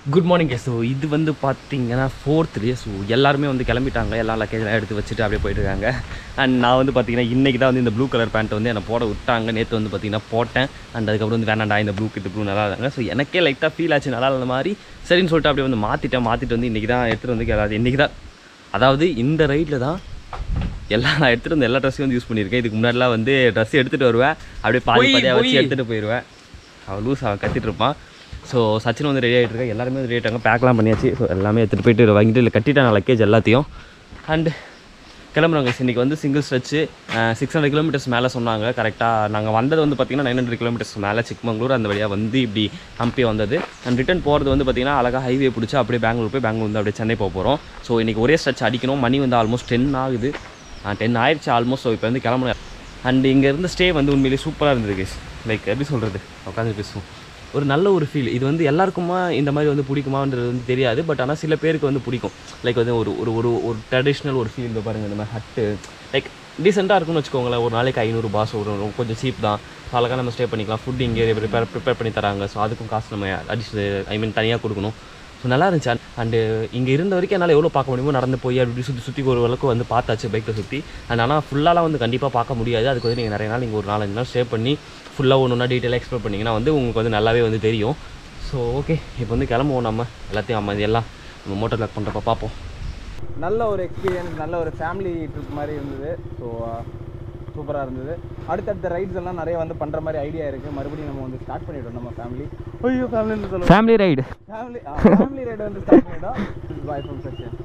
Good morning so இது வந்து பார்த்தீங்கன்னா ஃபோர்த் டே ஸோ எல்லாருமே வந்து கிளம்பிட்டாங்க எல்லா லக்கேஜெலாம் எடுத்து வச்சுட்டு அப்படியே போயிட்டு இருக்காங்க அண்ட் நான் வந்து பார்த்தீங்கன்னா இன்றைக்கி தான் வந்து இந்த ப்ளூ கலர் பேண்ட் வந்து என்னை போட விட்டாங்க நேற்று வந்து பார்த்தீங்கன்னா போட்டேன் அண்ட் அதுக்கப்புறம் வந்து வேணாண்டா இந்த ப்ளூ இது ப்ளூ நல்லா இருந்தாங்க ஸோ எனக்கே லைட்டாக ஃபீல் ஆச்சு நல்லா இருந்த மாதிரி சரின்னு சொல்லிட்டு அப்படியே வந்து மாற்றிட்டேன் மாற்றிட்டு வந்து இன்றைக்கி தான் எடுத்துகிட்டு வந்து அதாவது இன்றைக்கி தான் அதாவது இந்த ரைட்டில் தான் எல்லா நான் எடுத்துகிட்டு வந்து எல்லா ட்ரெஸ்ஸையும் வந்து யூஸ் பண்ணியிருக்கேன் இதுக்கு முன்னாடிலாம் வந்து ட்ரெஸ் எடுத்துகிட்டு வருவேன் அப்படியே பாதி பொய், பாதியாக வச்சு பொய். எடுத்துகிட்டு போயிடுவேன் அவன் லூஸ் அவன் கத்திட்டு இருப்பான் ஸோ சச்சின் வந்து ரெடி ஆகிட்டு இருக்கா எல்லாருமே ரெடி ஆகிட்டாங்க பேக்லாம் பண்ணியாச்சு ஸோ எல்லாமே எடுத்துகிட்டு போயிட்டு வாங்கிட்டு இல்லை கட்டிட்டேன் நான் லக்கேஜ் எல்லாத்தையும் அண்ட் கிளம்புறாங்க இன்றைக்கி வந்து single stretch six hundred kilometres மேலே சொன்னாங்க கரெக்டாக நாங்கள் வந்தது வந்து பார்த்திங்கன்னா நைன் ஹண்ட்ரட் கிலோமீட்டர்ஸ் மேலே சிக்மங்களூர் அந்த வழியாக வந்து இப்படி ஹம்பி வந்தது அண்ட் ரிட்டன் போகிறது வந்து பார்த்திங்கன்னா அழகாக ஹைவே பிடிச்சி அப்படியே பெங்களூர் போய் பெங்களூர் வந்து அப்படியே சென்னை போக போகிறோம் ஸோ இன்றைக்கி ஒரே ஸ்ட்ரெச் அடிக்கணும் மணி வந்து ஆல்மோஸ்ட் டென் ஆகுது டென் ஆயிடுச்சு ஆல்மோஸ்ட் ஸோ இப்போ வந்து கிளம்பணும் அண்ட் இங்கே இருந்த ஸ்டே வந்து உண்மையிலேயே சூப்பராக இருந்தது கேஸ் லைக் எப்படி சொல்கிறது உட்காந்து பேசுவோம் ஒரு நல்ல ஒரு ஃபீல் இது வந்து எல்லாருக்குமா இந்த மாதிரி வந்து பிடிக்குமான்றது வந்து தெரியாது பட் ஆனால் சில பேருக்கு வந்து பிடிக்கும் லைக் வந்து ஒரு ஒரு ஒரு ஒரு ட்ரெடிஷ்னல் ஒரு ஃபீல் பாருங்கள் இந்த மாதிரி ஹட்டு லைக் டீசெண்டாக இருக்கும்னு வச்சுக்கோங்களேன் ஒரு நாளைக்கு ஐநூறுபா ஸோ ஒரு ஒரு கொஞ்சம் சீப் தான் ஸோ அழகாக நம்ம ஸ்டே பண்ணிக்கலாம் ஃபுட் இங்கே ப்ரிப்பேர் ப்ரிப்பேர் பண்ணி தராங்க ஸோ அதுக்கும் காசு நம்ம அடிஷனல் ஐ மீன் தனியாக கொடுக்கணும் ஸோ நல்லா இருந்துச்சு அண்டு இங்கே இருந்த வரைக்கும் என்னால் எவ்வளோ பார்க்க முடியுமோ நடந்து போய் அப்படி சுற்றி சுற்றி ஒரு அளவுக்கு வந்து பார்த்தாச்சு பைக்கில் சுற்றி அண்ட் ஆனால் ஃபுல்லாலாம் வந்து கண்டிப்பாக பார்க்க முடியாது அதுக்கு வந்து நீங்கள் நிறைய நாள் நீங்கள் ஒரு நாலஞ்சு நாள் ஸ்டே பண்ணி ஃபுல்லாக ஒன்று ஒன்றா டீட்டெயிலாக எக்ஸ்ப்ளோர் பண்ணிங்கன்னா வந்து உங்களுக்கு வந்து நல்லாவே வந்து தெரியும் ஸோ ஓகே இப்போ வந்து கிளம்புவோம் நம்ம எல்லாத்தையும் நம்ம இதெல்லாம் நம்ம மோட்டர் லாக் பண்ணுறப்ப பார்ப்போம் நல்ல ஒரு எக்ஸ்பீரியன்ஸ் நல்ல ஒரு ஃபேமிலி ட்ரிப் மாதிரி இருந்தது ஸோ சூப்பராக இருந்தது அடுத்தடுத்த ரைட்ஸ் எல்லாம் நிறைய வந்து பண்ணுற மாதிரி ஐடியா இருக்குது மறுபடியும் நம்ம வந்து ஸ்டார்ட் பண்ணிவிட்டோம் நம்ம ஃபேமிலி ஐயோ ஃபேமிலின்னு சொல்லுவோம் family ride family family ride வந்து ஸ்டார்ட் பண்ணிட்டோம் பாய் ஃப்ரம் செக்ஷன்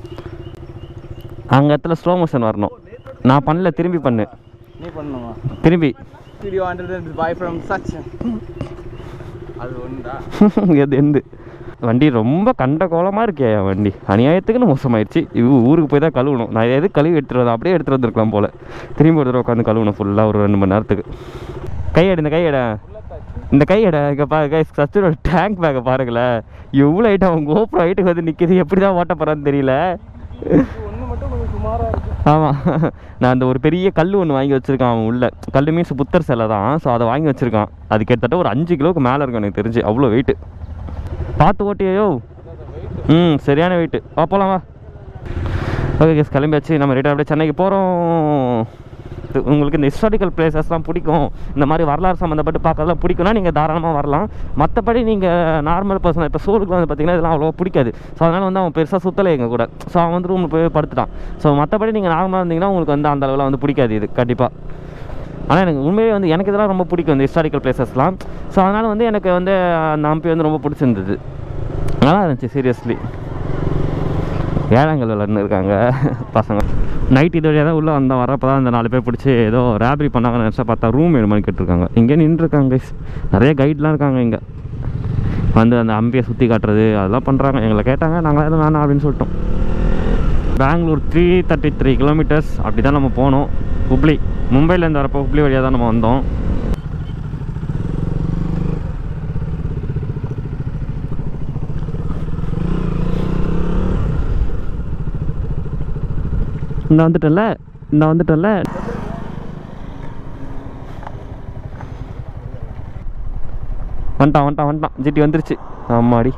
அங்கே இடத்துல ஸ்லோ மோஷன் வரணும் நான் பண்ணல திரும்பி பண்ணு நீ பண்ணணுமா திரும்பி video hundred bye from Sachin அது ஒன்றுடா எது எந்து வண்டி ரொம்ப கண்ட கோலமாக இருக்கே என் வண்டி அநியாயத்துக்குன்னு மோசமாயிடுச்சு இவ ஊருக்கு போய் தான் கழுவணும் நான் எது கழுவி எடுத்துகிட்டு வந்தேன் அப்படியே எடுத்துகிட்டு வந்திருக்கலாம் போல் திரும்பி ஒரு தடவை உட்காந்து கழுவணும் ஃபுல்லாக ஒரு ரெண்டு மணி நேரத்துக்கு கையெடு இந்த கையெட இந்த கையெட இங்கே பா கை சச்சினோட டேங்க் பேக்கை பாருங்களேன் எவ்வளோ ஹைட் அவன் கோப்ரோ ஹைட்டுக்கு வந்து நிற்கிது எப்படி தான் ஓட்ட போகிறான்னு தெரியல ஒன்று மட்டும் கொஞ்சம் சுமாராக இருக்குது ஆமாம் நான் அந்த ஒரு பெரிய கல் ஒன்று வாங்கி வச்சுருக்கான் அவன் உள்ள கல் மீன்ஸ் புத்தர் சிலை தான் ஸோ அதை வாங்கி வச்சுருக்கான் அது கிட்டத்தட்ட ஒரு அஞ்சு கிலோவுக்கு மேலே இருக்கும் எனக்கு தெரிஞ்சு அவ்வளோ வெயிட்டு பார்த்து ஓட்டியோ ம் சரியான வெயிட்டு வா போலாம் வா ஓகே கேஸ் கிளம்பியாச்சு நம்ம ரிட்டர்ன் அப்படியே சென்னைக்கு போகிறோம் உங்களுக்கு இந்த ஹிஸ்டாரிக்கல் பிளேசஸ்லாம் பிடிக்கும் இந்த மாதிரி வரலாறு சம்மந்தப்பட்டு பார்க்கறதுலாம் பிடிக்கும்னா நீங்கள் தாராளமாக வரலாம் மற்றபடி நீங்கள் நார்மல் பர்சன் இப்போ சோலுக்கு வந்து பார்த்தீங்கன்னா இதெல்லாம் அவ்வளோ பிடிக்காது ஸோ அதனால் வந்து அவன் பெருசாக சுற்றலை எங்கள் கூட ஸோ அவன் வந்து ரூமில் போய் படுத்துட்டான் ஸோ மற்றபடி நீங்கள் நார்மலாக இருந்தீங்கன்னா உங்களுக்கு வந்து அந்த அளவில் வந்து பிடிக்காது இது கண்டிப்பாக ஆனால் எனக்கு உண்மையிலே வந்து எனக்கு இதெல்லாம் ரொம்ப பிடிக்கும் இந்த ஹிஸ்டாரிக்கல் பிளேசஸ்லாம் ஸோ அதனால் வந்து எனக்கு வந்து அந்த ஹம்பி வந்து ரொம்ப பிடிச்சிருந்தது நல்லா இருந்துச்சு சீரியஸ்லி ஏழாங்கல் விளாட்னு இருக்காங்க பசங்க நைட் இது வழியாக தான் உள்ளே வந்தோம் வரப்போ தான் இந்த நாலு பேர் பிடிச்சி ஏதோ ரேபரி பண்ணாங்கன்னு நினச்சா பார்த்தா ரூம் வேணுமான்னு மணி கேட்டிருக்காங்க இங்கே நின்றுருக்காங்க guys. நிறைய கைட்லாம் இருக்காங்க இங்கே வந்து அந்த அம்பியை சுற்றி காட்டுறது அதெல்லாம் பண்ணுறாங்க எங்களை கேட்டாங்க நாங்கள் எதுவும் வேணாம் அப்படின்னு சொல்லிட்டோம் Bangalore three thirty three kilometres அப்படி தான் நம்ம போனோம் ஹுப்ளி மும்பைலேருந்து வரப்போ ஹுப்ளி வழியாக தான் நம்ம வந்தோம் இந்த வந்துட்டல இந்த வந்துட்டல வந்துட்டான் வந்துட்டான் வந்துட்டான் ஜிடி வந்துருச்சு ஆமாடி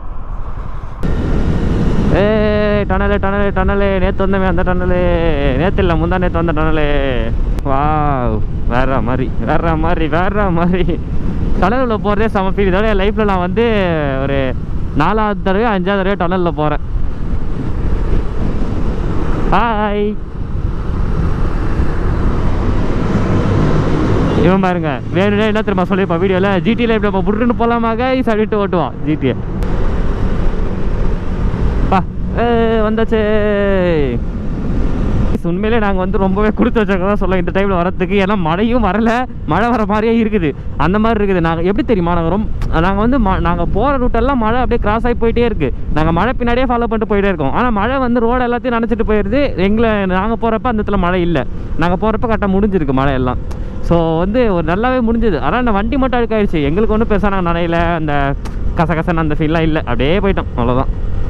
ஏய் டனலே டனலே டனலே நேற்று வந்தமே அந்த டனலே நேற்று இல்லை முந்தா நேற்று வந்த டனலே வா வேற மாதிரி வேற மாதிரி வேற மாதிரி டனலில் போகிறதே செம ஃபீல் இதோட என் லைஃப்பில் நான் வந்து ஒரு நாலாவது தடவை அஞ்சாவது தடவை டனலில் போகிறேன் ஹாய் இவன் பாருங்க வேணும்னே என்ன தெரியுமா சொல்லியிருப்பான் வீடியோவில் ஜிடியில் இப்படி நம்ம புட்டுன்னு போகலாமா கைஸ் அப்படின்ட்டு ஓட்டுவான் ஜிடியை பா ஏ வந்தாச்சே உண்மையிலே நாங்கள் வந்து ரொம்பவே கொடுத்து வச்சவங்க தான் சொல்ல இந்த டைமில் வரத்துக்கு ஏன்னா மழையும் வரல மழை வர மாதிரியே இருக்குது அந்த மாதிரி இருக்குது நாங்கள் எப்படி தெரியுமா நாங்கள் ரொம்ப நாங்கள் வந்து ம நாங்கள் போகிற ரூட்டெல்லாம் மழை அப்படியே கிராஸ் ஆகி போயிட்டே இருக்குது நாங்கள் மழை பின்னாடியே ஃபாலோ பண்ணிட்டு போயிட்டே இருக்கோம் ஆனால் மழை வந்து ரோடு எல்லாத்தையும் நினச்சிட்டு போயிடுது எங்களை நாங்கள் போகிறப்ப அந்த இடத்துல மழை இல்லை நாங்கள் போகிறப்ப கரெக்டாக முடிஞ்சிருக்கு மழை எல்லாம் ஸோ வந்து ஒரு நல்லாவே முடிஞ்சது ஆனால் அந்த வண்டி மட்டும் அழுக்காயிடுச்சு எங்களுக்கு ஒன்றும் பெருசாக நாங்கள் நனையில அந்த கசகசன்னு அந்த ஃபீல்லாம் இல்லை அப்படியே போயிட்டோம் அவ்வளோதான்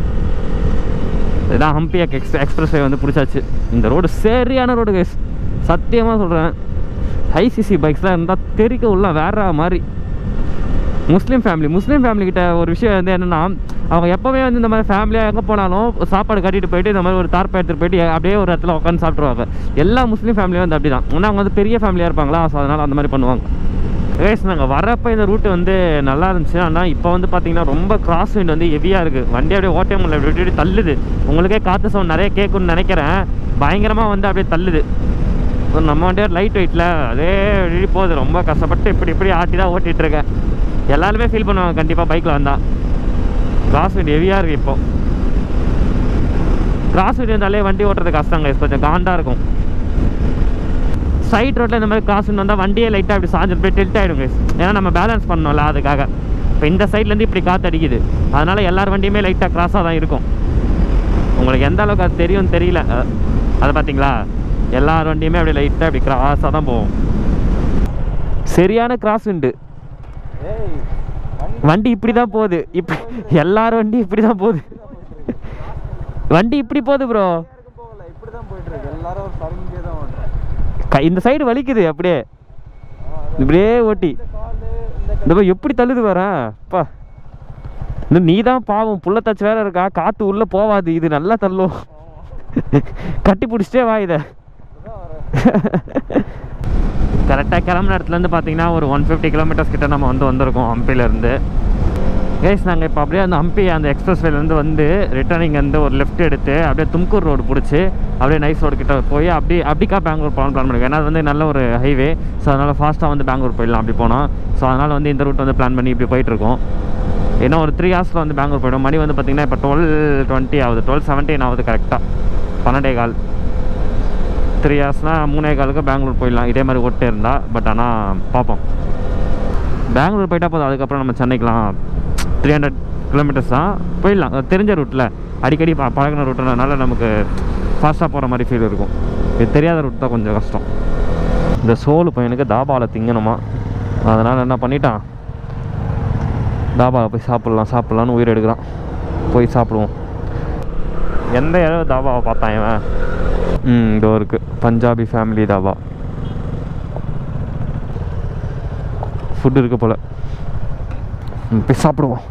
இதான் ஹம்பி எக்ஸ் எக்ஸ்பிரஸ் வே வந்து பிடிச்சாச்சு இந்த ரோடு சரியான ரோடு கைஸ் சத்தியமாக சொல்கிறேன் ஐசிசி பைக்ஸ்லாம் இருந்தால் தெரிக்க உள்ள வேற மாதிரி முஸ்லீம் ஃபேமிலி முஸ்லீம் ஃபேமிலி கிட்ட ஒரு விஷயம் வந்து என்னென்னா அவங்க எப்போவுமே வந்து இந்த மாதிரி ஃபேமிலியாக எங்கே போனாலும் சாப்பாடு கட்டிட்டு போயிட்டு இந்த மாதிரி ஒரு தார்ப்பை எடுத்துகிட்டு போயிட்டு அப்படியே ஒரு இடத்துல உட்காந்து சாப்பிட்ருவாங்க எல்லா முஸ்லீம் ஃபேமிலியும் வந்து அப்படி தான் ஆனால் அவங்க வந்து பெரிய ஃபேமிலியாக இருப்பாங்களா ஸோ அதனால் அந்த மாதிரி பண்ணுவாங்க கைஸ் நாங்கள் வரப்போ இந்த ரூட்டு வந்து நல்லா இருந்துச்சு ஆனால் இப்போ வந்து பார்த்தீங்கன்னா ரொம்ப கிராஸ் விண்ட் வந்து ஹெவியாக இருக்குது வண்டி அப்படியே ஓட்டே முடியல இப்படி இப்படி தள்ளுது உங்களுக்கே காற்று சவுண்ட் நிறைய கேட்கும்னு நினைக்கிறேன் பயங்கரமாக வந்து அப்படியே தள்ளுது ஒரு நம்ம வண்டியே லைட் வெயிட்டில் அதே இப்படி போகுது ரொம்ப கஷ்டப்பட்டு இப்படி இப்படி ஆட்டி தான் ஓட்டிகிட்டு இருக்கேன் எல்லாருமே ஃபீல் பண்ணுவாங்க கண்டிப்பாக பைக்கில் வந்தால் கிராஸ் விண்ட் ஹெவியாக இருக்குது இப்போ கிராஸ் விண்ட் இருந்தாலே வண்டி ஓட்டுறது கஷ்டங்க கொஞ்சம் காண்டாக இருக்கும் சைட் ரோட்டில் இந்த மாதிரி கிராஸ் வந்தால் வண்டியே லைட்டாக அப்படி சாஞ்சு போய் டில்ட் ஆகிடும் guys. ஏன்னா நம்ம பேலன்ஸ் பண்ணோம்ல அதுக்காக இப்போ இந்த சைட்லேருந்து இப்படி காற்று அடிக்குது அதனால் எல்லார் வண்டியுமே லைட்டாக கிராஸாக தான் இருக்கும் உங்களுக்கு எந்த அளவுக்கு அது தெரியும்னு தெரியல அஹ், அதை பார்த்தீங்களா எல்லார் வண்டியுமே அப்படி லைட்டாக அப்படி கிராஸாக தான் போகும் சரியான கிராஸ் உண்டு ஏய் வண்டி வண்டி இப்படி தான் போகுது இப்படி எல்லார் வண்டி இப்படி தான் போகுது வண்டி இப்படி போகுது ப்ரோ யாருக்கும் போகல இப்படி தான் போயிட்டு இருக்கு எல்லாரும் ஒரு சரிஞ்சே தான் ஓட்டுறோம் இந்த சைடு வலிக்குது அப்படியே இப்படியே ஓட்டி இந்த காலு இந்த இந்த போய் எப்படி தள்ளுது வர அப்பா இந்த நீ தான் பாவம் புள்ள தச்சு வேற இருக்கா காற்று உள்ளே போவாது இது நல்லா தள்ளும் கட்டி பிடிச்சிட்டே வா இதை தான் வரேன் கரெக்டாக கிளம்புன இடத்துலேருந்து பார்த்தீங்கன்னா ஒரு ஒன் ஃபிஃப்டி கிலோமீட்டர்ஸ் கிட்ட நம்ம வந்து வந்திருக்கோம் ஹம்பிலேருந்து கைஸ் நாங்கள் இப்போ அப்படியே அந்த ஹம்பி அந்த எக்ஸ்பிரஸ் வேலேருந்து வந்து ரிட்டர்னிங் வந்து ஒரு லெஃப்ட் எடுத்து அப்படியே தும்கூர் ரோடு பிடிச்சி அப்படியே நைஸ் ரோடு கிட்ட போய் அப்படி அப்படிக்கா பெங்களூர் போகலான்னு பிளான் பண்ணிருக்கோம் ஏன்னா அது வந்து நல்ல ஒரு ஹைவே ஸோ அதனால் ஃபாஸ்ட்டாக வந்து பெங்களூர் போயிடலாம் அப்படி போனோம் ஸோ அதனால் வந்து இந்த ரூட் வந்து பிளான் பண்ணி இப்படி போயிட்டுருக்கோம் இன்னும் ஒரு த்ரீ ஹவர்ஸில் வந்து பெங்களூர் போயிடும் மணி வந்து பார்த்திங்கன்னா இப்போ டுவெல் டுவெண்ட்டி ஆகுது டுவெல் செவன்டீன் ஆகுது கரெக்டாக பன்னெண்டே கால் த்ரீ ஹவர்ஸ்னால் மூணே காலுக்கு பெங்களூர் போயிடலாம் இதே மாதிரி ஓட்டே இருந்தால் பட் ஆனால் பார்ப்போம் பெங்களூர் போயிட்டா போதும் அதுக்கப்புறம் நம்ம சென்னைக்கெலாம் த்ரீ ஹண்ட்ரட் கிலோமீட்டர்ஸ் தான் போயிடலாம் அது தெரிஞ்ச ரூட்டில் அடிக்கடி ப பழகின ரூட்டுனால நமக்கு ஃபாஸ்ட்டாக போகிற மாதிரி ஃபீல் இருக்கும் இது தெரியாத ரூட் தான் கொஞ்சம் கஷ்டம் இந்த சோலு பையனுக்கு தாபாவில் திங்கணுமா அதனால் என்ன பண்ணிட்டான் தாபாவில் போய் சாப்பிட்லாம் சாப்பிட்லான்னு உயிர் எடுக்கிறான் போய் சாப்பிடுவோம் எந்த இடம் தாபாவை பார்த்தான் இவன் ம் இதோ இருக்கு பஞ்சாபி ஃபேமிலி தாபா ஃபுட் இருக்கு போல ம், போய் சாப்பிடுவோம்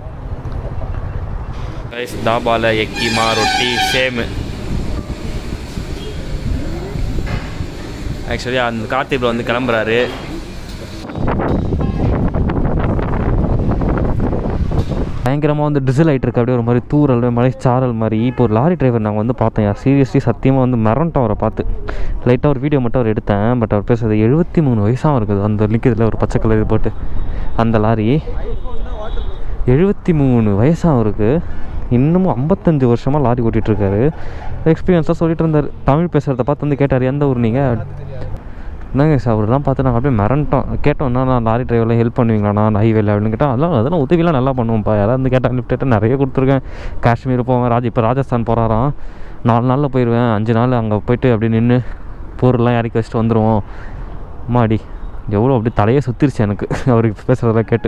ரைஸ் தாபாவில் எக்கிமா ரொட்டி சேமு ஆக்சுவலி அந்த கார்த்திகில் வந்து கிளம்புறாரு பயங்கரமாக வந்து டிசில் ஆகிட்டு இருக்கு அப்படியே ஒரு மாதிரி தூரல் மலை சாரல் மாதிரி இப்போ ஒரு லாரி டிரைவர் நாங்கள் வந்து பார்த்தேன் யார் சீரியஸ்லி சத்தியமாக வந்து மிரண்டோம் அவரை பார்த்து லைட்டாக ஒரு வீடியோ மட்டும் அவர் எடுத்தேன் பட் அவர் பேசுறது எழுபத்தி மூணு வயசாக இருக்குது அந்த நிற்கிறதுல ஒரு பச்சை கலர் இது போட்டு அந்த லாரி ஐஃபோன் தான் வாட்டர் எழுபத்தி மூணு வயசாக அவருக்கு இன்னமும் ஐம்பத்தஞ்சு வருஷமாக லாரி ஓட்டிகிட்டு இருக்காரு எக்ஸ்பீரியன்ஸாக சொல்லிட்டு இருந்தார் தமிழ் பேசுகிறத பார்த்து வந்து கேட்டார் எந்த ஊர் நீங்கள் தெரியாது என்னங்க சார் அவர்லாம் பார்த்து நாங்கள் அப்படியே மிரண்டோம் கேட்டோம்னா நான் லாரி டிரைவர்லாம் ஹெல்ப் பண்ணுவீங்களாண்ணா நான் ஹைவேல அப்படின்னு கேட்டால் அதெல்லாம் அதெல்லாம் உதவிலாம் நல்லா பண்ணுவோம்ப்பா யாராவது வந்து கேட்டால் லிஃப்ட் கேட்டால் நிறைய கொடுத்துருக்கேன் காஷ்மீர் போவேன் ராஜ் இப்போ ராஜஸ்தான் போகிறாராம் நாலு நாளில் போயிடுவேன் அஞ்சு நாள் அங்கே போயிட்டு அப்படியே நின்று பொருள்லாம் இறக்கி வச்சுட்டு வந்துடுவோம் அம்மாடி எவ்வளோ அப்படியே தலையே சுற்றிருச்சு எனக்கு அவருக்கு பேசுகிறதெல்லாம் கேட்டு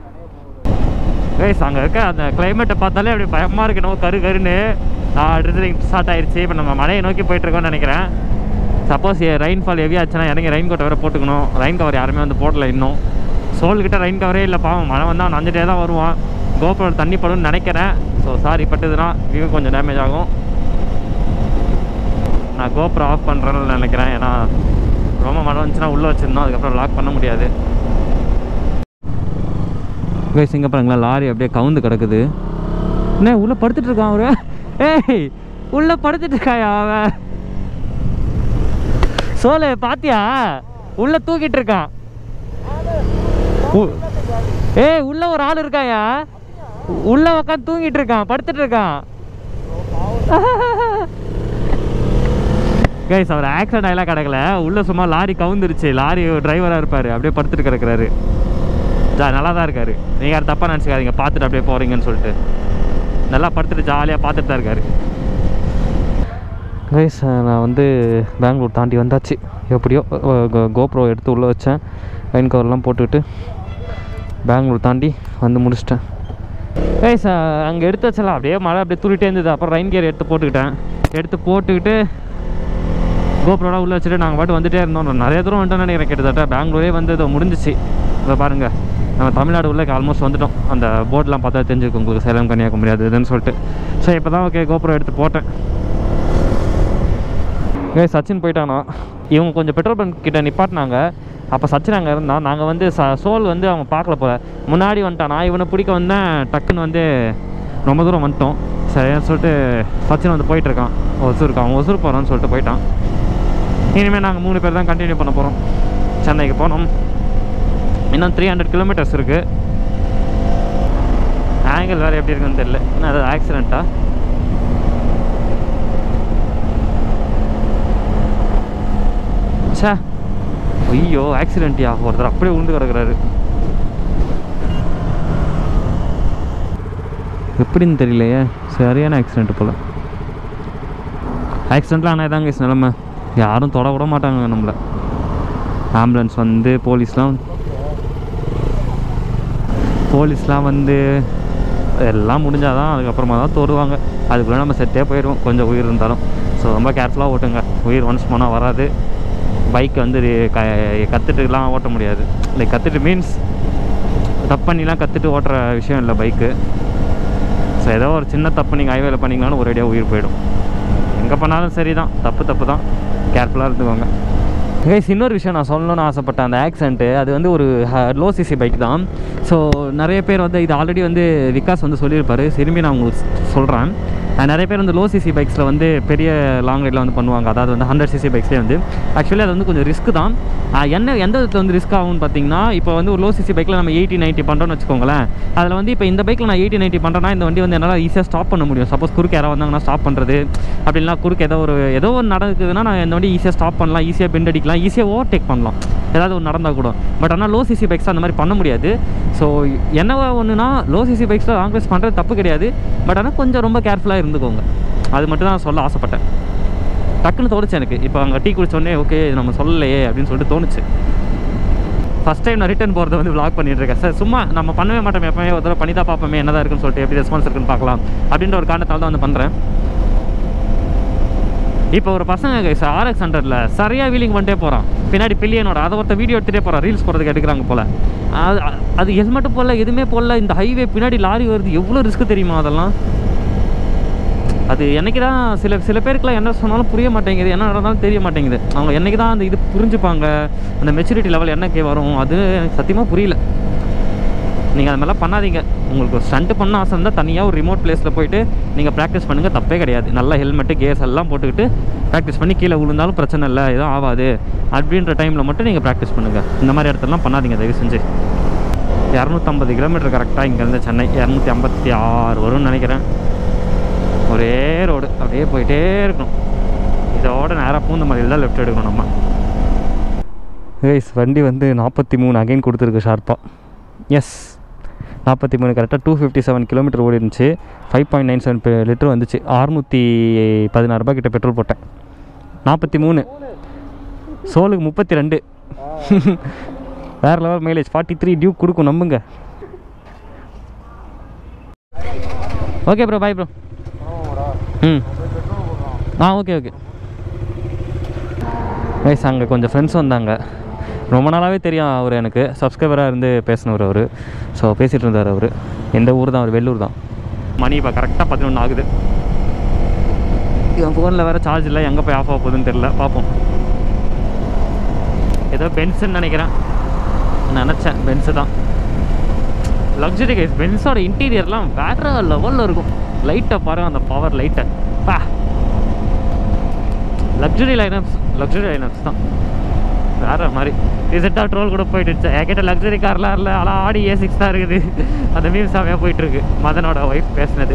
கைஸ் அங்கே இருக்க அந்த கிளைமேட்டை பார்த்தாலே அப்படியே பயமாக இருக்கு நம்ம கரு கருன்னு ட்ரிசலிங் ஸ்டார்ட் ஆயிருச்சு இப்போ நம்ம மலையை நோக்கி போயிட்டுருக்கோம்னு நினைக்கிறேன் சப்போஸ் ரெயின்ஃபால் ஹெவி ஆச்சுன்னா இறங்கி ரெயின் கோட்டை வேறு போட்டுக்கணும் ரெயின் கவர் யாருமே வந்து போடல இன்னும் சோல்கிட்ட ரெயின் கவரே இல்லை பாவம் மழை வந்தால் நனைஞ்சிட்டே தான் வருவான் கோபுரம் தண்ணி படும்னு நினைக்கிறேன் ஸோ சாரி பட்டுதுன்னா வியூ கொஞ்சம் டேமேஜ் ஆகும் நான் கோபுரம் ஆஃப் பண்ணுறேன்னு நினைக்கிறேன் ஏன்னா ரொம்ப மழை வந்துச்சுன்னா உள்ளே வச்சிருந்தோம் அதுக்கப்புறம் லாக் பண்ண முடியாது கைஸ் இங்கே பாருங்களா லாரி அப்படியே கவுந்து கிடக்குது என்ன உள்ளே படுத்துட்டு இருக்கான் அவரு ஏய் உள்ளே படுத்துட்டு இருக்காயா அவன் சோலு பாத்தியா உள்ள தூக்கிட்டு இருக்கான் உ- ஏய் உள்ள ஒரு ஆள் இருக்காயா உள்ள உட்காந்து தூங்கிட்டு இருக்கான் படுத்துட்டு இருக்கான் கைஸ் அவர் ஆக்சிடென்ட் ஆகலாம் கிடக்கல உள்ள சும்மா லாரி கவுந்துருச்சு லாரி டிரைவராக இருப்பார் அப்படியே படுத்துட்டு கிடக்குறாரு ஜா நல்லா தான் இருக்காரு நீங்கள் யாரும் தப்பாக நினச்சிக்காதீங்க பார்த்துட்டு அப்படியே போகிறீங்கன்னு சொல்லிட்டு நல்லா படுத்துட்டு ஜாலியாக பார்த்துட்டு தான் இருக்காரு கைஸ் நான் வந்து பெங்களூர் தாண்டி வந்தாச்சு எப்படியோ கோப்ரோ எடுத்து உள்ளே வச்சேன் ரெயின் கவர்லாம் போட்டுக்கிட்டு பெங்களூர் தாண்டி வந்து முடிச்சிட்டேன் கைஸ் அங்கே எடுத்து வச்சலாம் அப்படியே மழை அப்படியே தூரிட்டே இருந்தது அப்புறம் ரெயின் கியர் எடுத்து போட்டுக்கிட்டேன் எடுத்து போட்டுக்கிட்டு கோப்ரோலாம் உள்ளே வச்சுட்டு நாங்கள் பாட்டு வந்துட்டே இருந்தோம் நிறைய தூரம் வந்துட்டோம்னு நினைக்கிறேன் கிட்டத்தட்ட பெங்களூரே வந்து இதோ முடிஞ்சிச்சு இதை பாருங்கள் நம்ம தமிழ்நாடு உள்ள ஆல்மோஸ்ட் வந்துட்டோம் அந்த போர்டெலாம் பார்த்தா தெரிஞ்சிருக்கும் உங்களுக்கு சேலம் கன்னியாகுமரி அது இதுன்னு சொல்லிட்டு ஸோ இப்போ தான் ஓகே கோபுரம் எடுத்து போட்டேன் ஏ சச்சின் போயிட்டானா இவங்க கொஞ்சம் பெட்ரோல் பங்க் கிட்ட நிப்பாட்டினாங்க அப்போ சச்சின் அங்கே இருந்தான் நாங்கள் வந்து ச சோல் வந்து அவங்க பார்க்கல போல முன்னாடி வந்துட்டான் நான் இவனை பிடிக்க வந்தேன் டக்குன்னு வந்து ரொம்ப தூரம் வந்துட்டோம் சரின்னு சொல்லிட்டு சச்சின் வந்து போயிட்டுருக்கான் ஒசூருக்கு அவன் ஒசூர் போகிறான்னு சொல்லிட்டு போயிட்டான் இனிமேல் நாங்கள் மூணு பேர் தான் கண்டினியூ பண்ண போகிறோம் சென்னைக்கு போனோம் இன்னும் த்ரீ ஹண்ட்ரட் கிலோமீட்டர்ஸ் இருக்குது ஆங்கிள் வேறு எப்படி இருக்குன்னு தெரியல என்ன அது ஆக்சிடெண்ட்டா ச்சே ஐயோ ஆக்சிடென்ட்யா ஒருத்தர் அப்படியே உண்டு கிடக்குறாரு எப்படின்னு தெரியலையே சரியான ஆக்சிடென்ட் போல் ஆக்சிடெண்ட்லாம் ஆனால் தாங்க நிலமை யாரும் தொட விட மாட்டாங்க நம்மளை ஆம்புலன்ஸ் வந்து போலீஸ்லாம் போலீஸ்லாம் வந்து எல்லாம் முடிஞ்சாதான் அதுக்கப்புறமா தான் தோறுவாங்க அதுக்குள்ளே நம்ம செத்தே போயிடுவோம் கொஞ்சம் உயிர் இருந்தாலும் ஸோ ரொம்ப கேர்ஃபுல்லாக ஓட்டுங்க உயிர் ஒன்ஸ் போனால் வராது பைக் வந்து ரி- க கற்றுட்டுலாம் ஓட்ட முடியாது லைக் கற்றுட்டு மீன்ஸ் தப்பு பண்ணிலாம் கற்றுட்டு ஓட்டுற விஷயம் இல்லை பைக்கு ஸோ ஏதோ ஒரு சின்ன தப்பு நீங்கள் ஹைவேல பண்ணிங்கனாலும் ஒரேடியாக உயிர் போயிடும் எங்கே பண்ணாலும் சரி தான் தப்பு தப்பு தான் கேர்ஃபுல்லாக இருந்துக்கோங்க கைஸ் இன்னொரு விஷயம் நான் சொல்லணும்னு ஆசைப்பட்டேன் அந்த ஆக்சிடென்ட்டு அது வந்து ஒரு லோ சிசி பைக் தான் ஸோ நிறைய பேர் வந்து இது ஆல்ரெடி வந்து விகாஸ் வந்து சொல்லியிருப்பாரு திரும்பி நான் உங்களுக்கு சொல்கிறேன் நிறைய பேர் வந்து லோ சிசி பைக்ஸில் வந்து பெரிய லாங் ரைடில் வந்து பண்ணுவாங்க அதாவது வந்து ஹண்ட்ரட் சிசி பைக்ஸ்லேயே வந்து ஆக்சுவலி அது வந்து கொஞ்சம் ரிஸ்க் தான் ஆஹ் என்ன எந்த விதத்தில் வந்து ரிஸ்க் ஆகும்னு பார்த்தீங்கன்னா இப்போ வந்து ஒரு லோ சிசி பைக்கில் நம்ம எயிட்டி நைன்ட்டி பண்ணுறோம்னு வச்சுக்கோங்களேன் அதில் வந்து இப்போ இந்த பைக்கில் நான் எயிட்டி நைன்ட்டி பண்ணுறேன்னா இந்த வண்டி வந்து என்னால் ஈஸியாக ஸ்டாப் பண்ண முடியும் சப்போஸ் குறுக்கு யாராவது வந்தாங்கன்னா ஸ்டாப் பண்ணுறது அப்படின்னா குறுக்கு ஏதோ ஒரு ஏதோ ஒரு நடக்குதுன்னா நான் இந்த வண்டி ஈஸியாக ஸ்டாப் பண்ணலாம் ஈஸியாக பெண்ட் அடிக்கலாம் ஈஸியாக ஓவர்டேக் பண்ணலாம் ஏதாவது ஒரு நடந்தால் கூட பட் ஆனால் லோ சிசி பைக்ஸ் அந்த மாதிரி பண்ண முடியாது ஸோ என்னவா ஒன்றுனா லோ சிசி பைக்ஸில் லாங் ரைஸ் பண்ணுறது தப்பு கிடையாது பட் ஆனால் கொஞ்சம் ரொம்ப கேர்ஃபுல்லாக இருந்துக்கோங்க அது மட்டும் தான் சொல்ல ஆசைப்பட்டேன் டக்குன்னு தோணுச்சு எனக்கு இப்போ அங்கே டீ குடிச்சோடனே ஓகே நம்ம சொல்லலையே அப்படின்னு சொல்லிட்டு தோணுச்சு ஃபஸ்ட் டைம் நான் ரிட்டர்ன் போகிறத வந்து vlog பண்ணிட்டு இருக்கேன் சார் சும்மா நம்ம பண்ணவே மாட்டோம் எப்பவுமே ஒரு தடவை பண்ணி தான் பார்ப்போமே என்னதான் இருக்குன்னு சொல்லிட்டு எப்படி ரெஸ்பான்ஸ் இருக்குன்னு பார்க்கலாம் அப்படின்ற ஒரு காரணத்தால் தான் வந்து பண்ணுறேன் இப்போ ஒரு பசங்க கைஸ் ஆர்எக்ஸ் ஹண்ட்ரட்ல சரியாக வீலிங் பண்ணிட்டே போகிறான் பின்னாடி பில்லியனோட அதை ஒருத்த வீடியோ எடுத்துகிட்டே போகிறான் ரீல்ஸ் போகிறதுக்கு எடுக்கிறாங்க போல் அது அது ஹெல்மெட்டு போடல எதுவுமே போடல இந்த ஹைவே பின்னாடி லாரி வருது எவ்வளோ ரிஸ்க் தெரியுமா அதெல்லாம் அது என்னைக்கு தான் சில சில பேருக்குலாம் என்ன சொன்னாலும் புரிய மாட்டேங்குது என்ன நடந்தாலும் தெரிய மாட்டேங்குது அவங்க என்னைக்கு தான் அந்த இது புரிஞ்சுப்பாங்க அந்த மெச்சூரிட்டி லெவல் என்னைக்கு வரும் அது எனக்கு சத்தியமாக புரியல நீங்கள் அது மாதிரிலாம் பண்ணாதீங்க உங்களுக்கு ஸ்டண்ட் பண்ண ஆசை இருந்தால் தனியாக ஒரு ரிமோட் பிளேஸில் போயிட்டு நீங்கள் ப்ராக்டிஸ் பண்ணுங்கள் தப்பே கிடையாது நல்ல ஹெல்மெட்டு கேர்ஸ் எல்லாம் போட்டுக்கிட்டு ப்ராக்டிஸ் பண்ணி கீழே விழுந்தாலும் பிரச்சனை இல்லை எதுவும் ஆகாது அப்படின்ற டைமில் மட்டும் நீங்கள் ப்ராக்டிஸ் பண்ணுங்கள் இந்த மாதிரி இடத்துலலாம் பண்ணாதீங்க தயவு செஞ்சு இரநூத்தம்பது கிலோமீட்டர் கரெக்டாக இங்கேருந்து சென்னை இரநூத்தி ஐம்பத்தி ஆறு வரும்னு நினைக்கிறேன் ஒரே ரோடு அப்படியே போயிட்டே இருக்கணும் இதோட நேராக பூந்தமல்லியில் தான் லெஃப்ட் எடுக்கணும் நம்ம கைஸ் வண்டி வந்து நாற்பத்தி மூணு அகைன் கொடுத்துருக்கு ஷார்ப்பாக எஸ் நாற்பத்தி மூணு கரெக்டாக டூ ஃபிஃப்டி செவன் கிலோமீட்டர் ஓடி இருந்துச்சு five point nine seven litre வந்துச்சு அறுநூற்றி பதினாறு ரூபாய் கிட்ட பெட்ரோல் போட்டேன் நாற்பத்தி மூணு சோலுக்கு முப்பத்தி ரெண்டு வேறு லெவல் மைலேஜ் ஃபார்ட்டி த்ரீ டியூ கொடுக்கும் நம்புங்க ஓகே ப்ரோ பாய் ப்ரோ ம் ஆ ஓகே ஓகே வயசு அங்கே கொஞ்சம் ஃப்ரெண்ட்ஸ் வந்தாங்க ரொம்ப நாளாகவே தெரியும் அவர் எனக்கு சப்ஸ்கிரைபராக இருந்து பேசினவர் அவர் ஸோ பேசிகிட்டு இருந்தார் அவர் எந்த ஊர் தான் அவர் வெள்ளூர் தான் மணி இப்போ கரெக்டாக பதினொன்று ஆகுது என் ஃபோனில் வேறு சார்ஜ் இல்லை எங்கே போய் ஆஃப் ஆக போகுதுன்னு தெரில பார்ப்போம் ஏதோ பென்ஸுன்னு நினைக்கிறேன் நினச்சேன் பென்ஸு தான் லக்ஸரி கைஸ் பென்ஸோட இன்டீரியர்லாம் வேற லெவலில் இருக்கும் லைட்டை பாருங்க அந்த பவர் லைட்டை பா லக்ஸரி லைனப்ஸ் லக்ஸரி லைனப்ஸ் தான் வேற மாதிரி ரீசெண்டாக ட்ரோல் கூட போயிட்டு என்கிட்ட லக்ஸரி கார்லாம் இல்லை ஆனால் ஆடி ஏ சிக்ஸ் தான் இருக்குது அந்த மீம் செமையாக போயிட்டுருக்கு மதனோட ஒய்ஃப் பேசினது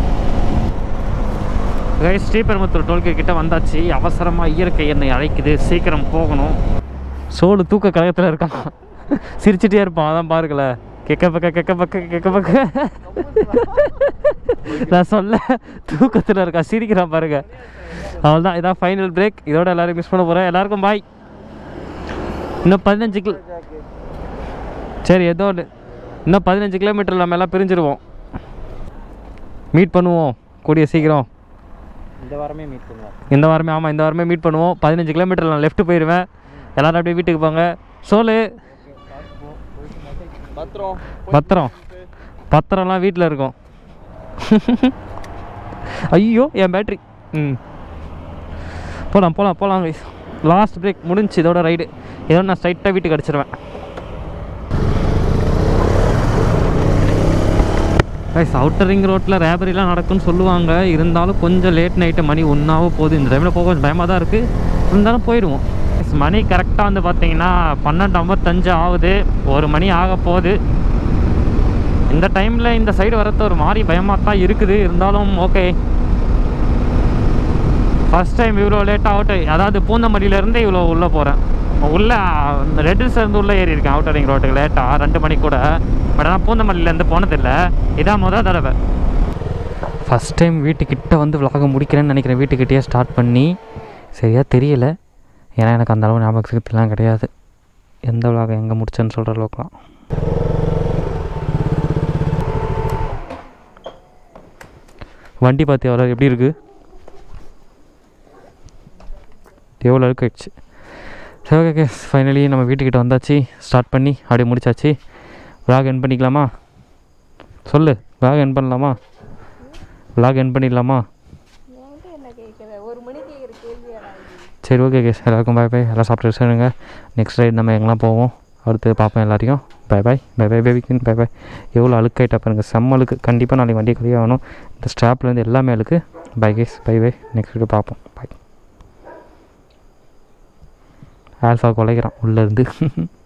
கைஸ் ஸ்ரீபெரும்புத்தூர் டோல்கேட் கிட்ட வந்தாச்சு அவசரமாக இயற்கை என்னை அழைக்குது சீக்கிரம் போகணும் சோடு தூக்க கழகத்தில் இருக்கான் சிரிச்சிட்டே இருப்பான் அதான் பாருங்களேன் கெக்க பக்க கெக்க பக்க கெக்க பக்க நான் சொல்ல தூக்கத்தில் இருக்கா சிரிக்கிறான் பாருங்க அவள் தான் இதான் ஃபைனல் பிரேக் இதோட எல்லாரும் மிஸ் பண்ண போகிறேன் எல்லாருக்கும் பாய் இன்னும் பதினஞ்சு கிலோ சரி ஏதோ ஒன்று இன்னும் பதினஞ்சு கிலோமீட்டர் நம்ம எல்லாம் பிரிஞ்சிருவோம் மீட் பண்ணுவோம் கூடிய சீக்கிரம் இந்த வாரமே மீட் பண்ணுவோம் இந்த வாரமே ஆமாம் இந்த வாரமே மீட் பண்ணுவோம் பதினஞ்சு கிலோமீட்டர் நான் லெஃப்ட் போயிடுவேன் எல்லாரும் அப்படியே வீட்டுக்கு போங்க சோலு பத்திரம் பத்திரம் பத்திரம்லாம் வீட்டில் இருக்கும் ஐயோ என் பேட்ரி ம் போகலாம் போகலாம் போகலாம் கைஸ் லாஸ்ட் பிரேக் முடிஞ்சு இதோட ரைடு இதோட நான் ஸ்ட்ரைட்டாக வீட்டுக்கு அடிச்சிருவேன் கைஸ் அவுட்டர் ரிங் ரோட்டில் ரேபரிலாம் நடக்கும்னு சொல்லுவாங்க இருந்தாலும் கொஞ்சம் லேட் நைட்டு மணி ஒன்றாவும் போகுது இந்த டைமில் போக கொஞ்சம் பயமாக தான் இருக்குது இருந்தாலும் போயிடுவோம் Guys, மணி கரெக்டாக வந்து பார்த்தீங்கன்னா பன்னெண்டு ஐம்பத்தஞ்சு ஆகுது ஒரு மணி ஆக போகுது இந்த டைமில் இந்த சைடு வரது ஒரு மாதிரி பயமாக தான் இருக்குது இருந்தாலும் ஓகே ஃபர்ஸ்ட் டைம் இவ்வளோ லேட்டாக அவுட் அதாவது பூந்தமல்லியிலேருந்து இவ்வளோ உள்ளே போகிறேன் உள்ளே இந்த ரெட்டில்ஸ் இருந்து உள்ளே ஏறி இருக்கேன் அவுட்டர் ரிங் ரோட்டுக்கு லேட்டாக ரெண்டு மணி கூட பட் ஆனால் பூந்தமல்லியிலேருந்து போனதில்லை இதான் முதல் தடவை ஃபஸ்ட் டைம் வீட்டுக்கிட்ட வந்து விலாக முடிக்கிறேன்னு நினைக்கிறேன் வீட்டுக்கிட்டேயே ஸ்டார்ட் பண்ணி சரியாக தெரியல ஏன்னா எனக்கு அந்த அளவு ஞாபக சக்திலாம் கிடையாது எந்த விலாக எங்கே முடிச்சேன்னு சொல்கிற அளவுக்குலாம் வண்டி பார்த்து எவ்வளோ எப்படி இருக்குது எவ்வளோ அழுக்கு ஆயிடுச்சு சரி ஓகே ஃபைனலி நம்ம வீட்டுக்கிட்ட வந்தாச்சு ஸ்டார்ட் பண்ணி அப்படியே முடிச்சாச்சு விலாக் என் பண்ணிக்கலாமா சொல்லு விலாக் என் பண்ணலாமா விலாக் என் பண்ணிடலாமா என்கிட்ட என்ன கேட்குற ஒரு மணி கேட்குற கேள்வி சரி ஓகே கேஸ் எல்லாருக்கும் பாய் பாய் எல்லாம் சாப்பிட்டு சேருங்க நெக்ஸ்ட் ரைட் நம்ம எங்கெல்லாம் போவோம் அடுத்து பார்ப்போம் எல்லாரையும் பை பாய் பை பை பேபிக்கின் பை பாய் எவ்வளோ அழுக்காயிட்டா பாருங்க செம்ம அழுக்கு கண்டிப்பாக நாளைக்கு வண்டி கழியாக ஆகணும் இந்த ஸ்ட்ராப்லேருந்து எல்லாமே அழுக்கு பை கேஸ் பை பை நெக்ஸ்ட் வீடியோ பார்ப்போம் பாய் ஆல்ஃபா குலைக்கிறான் உள்ளேருந்து